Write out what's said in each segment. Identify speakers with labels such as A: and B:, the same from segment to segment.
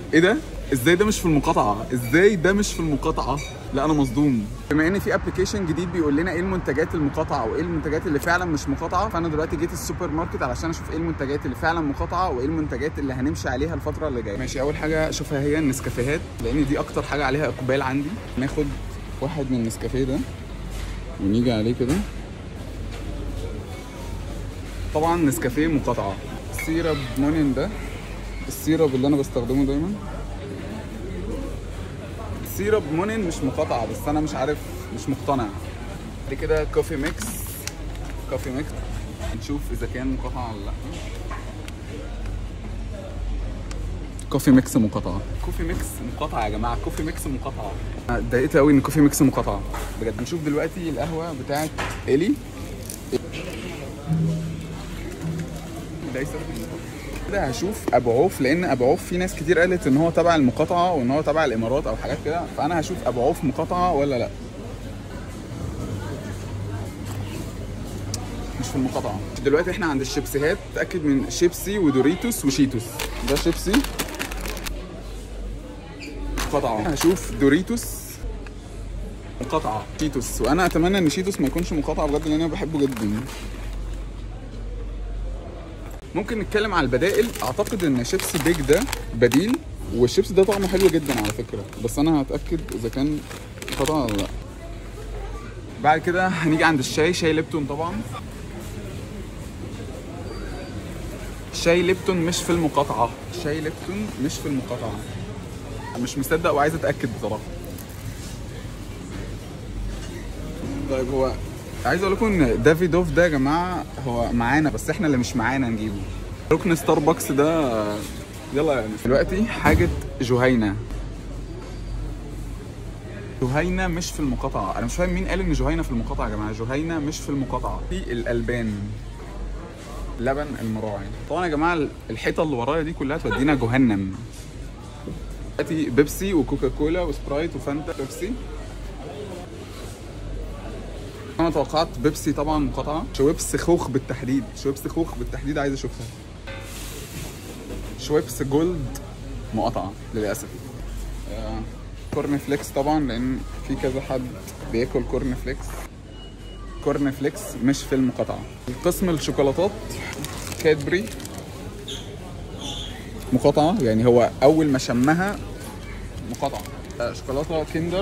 A: ايه ده ازاي ده مش في المقاطعه ازاي ده مش في المقاطعه لا انا مصدوم بما ان في ابلكيشن جديد بيقول لنا ايه المنتجات المقاطعه وايه المنتجات اللي فعلا مش مقاطعه فانا دلوقتي جيت السوبر ماركت علشان اشوف ايه المنتجات اللي فعلا مقاطعه وايه المنتجات اللي هنمشي عليها الفتره اللي جايه ماشي اول حاجه اشوفها هي النسكافيهات لان دي اكتر حاجه عليها اقبال عندي ناخد واحد من النسكافيه ده ونيجي عليه كده طبعا نسكافيه مقاطعه سيرب مونين ده السيرب اللي انا بستخدمه دايما سيرب مونين مش مقاطعه بس انا مش عارف مش مقتنع دي كده كوفي ميكس كوفي ميكس نشوف اذا كان مقاطعه ولا لا كوفي ميكس مقاطعه كوفي ميكس مقاطعه يا جماعه كوفي ميكس مقاطعه أنا اتضايقت قوي ان كوفي ميكس مقاطعه بجد نشوف دلوقتي القهوه بتاعت الي ليست كده هشوف ابو عوف لان ابو عوف في ناس كتير قالت ان هو تبع المقاطعه وان هو تبع الامارات او حاجات كده فانا هشوف ابو عوف مقاطعه ولا لا مش في المقاطعه دلوقتي احنا عند الشيبسيهات اتاكد من شيبسي ودوريتوس وشيتوس ده شيبسي مقاطعه هشوف دوريتوس مقاطعه شيتوس وانا اتمنى ان شيتوس ما يكونش مقاطعه بجد لان انا بحبه جدا ممكن نتكلم على البدائل اعتقد ان شيبسي بيج ده بديل والشيبسي ده طعمه حلو جدا على فكره بس انا هتاكد اذا كان قطع ولا لا بعد كده هنيجي عند الشاي شاي ليبتون طبعا شاي ليبتون مش في المقاطعه شاي ليبتون مش في المقاطعه مش مصدق وعايز اتاكد بصراحه طيب هو عايز اقول لكم ان دافيدوف ده يا جماعه هو معانا بس احنا اللي مش معانا نجيبه ركن ستاربكس ده يلا يعني دلوقتي حاجه جهينه جهينه مش في المقاطعه انا مش فاهم مين قال ان جهينه في المقاطعه يا جماعه جهينه مش في المقاطعه في الالبان لبن المراعي طبعا يا جماعه الحيطه اللي ورايا دي كلها تودينا جهنم دلوقتي بيبسي وكوكا كولا وسبرايت وفانتا بيبسي انا توقعت بيبسي طبعا مقاطعه شويبس خوخ بالتحديد شويبس خوخ بالتحديد عايز اشوفها شويبس جولد مقاطعه للاسف آه، كورن فليكس طبعا لان في كذا حد بياكل كورن فليكس كورن فليكس مش في المقاطعه قسم الشوكولاتات كادبري مقاطعه يعني هو اول ما شمها مقاطعه آه، شوكولاته كيندر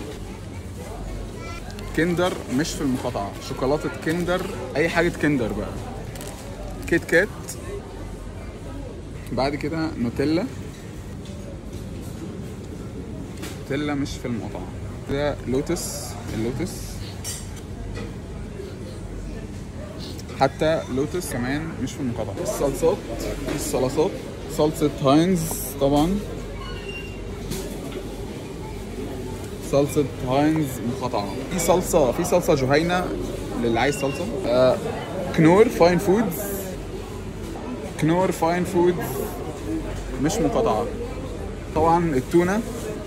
A: كندر مش في المقاطعة شوكولاتة كندر أي حاجة كندر بقى كيت كات بعد كده نوتيلا نوتيلا مش في المقاطعة ده لوتس اللوتس حتى لوتس كمان مش في المقاطعة الصلصات الصلصات صلصة هاينز طبعا صلصة هاينز مقاطعة في صلصة في صلصة جهينة للي عايز صلصة آه كنور فاين فودز كنور فاين فودز مش مقاطعة طبعا التونة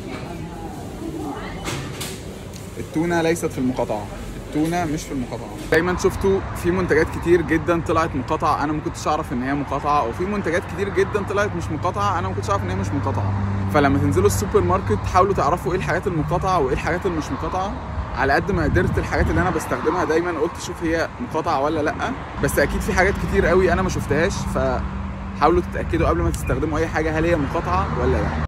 A: التونة ليست في المقاطعة التونة مش في المقاطعة دايما شفتوا في منتجات كتير جدا طلعت مقاطعة انا ما كنتش اعرف ان هي مقاطعة وفي منتجات كتير جدا طلعت مش مقاطعة انا ما كنتش اعرف ان هي مش مقاطعة فلما تنزلوا السوبر ماركت حاولوا تعرفوا ايه الحاجات المقاطعة وايه الحاجات اللي مش مقاطعة على قد ما قدرت الحاجات اللي انا بستخدمها دايما قلت اشوف هي مقاطعة ولا لا بس اكيد في حاجات كتير قوي انا ما شفتهاش فحاولوا تتاكدوا قبل ما تستخدموا اي حاجة هل هي مقاطعة ولا لا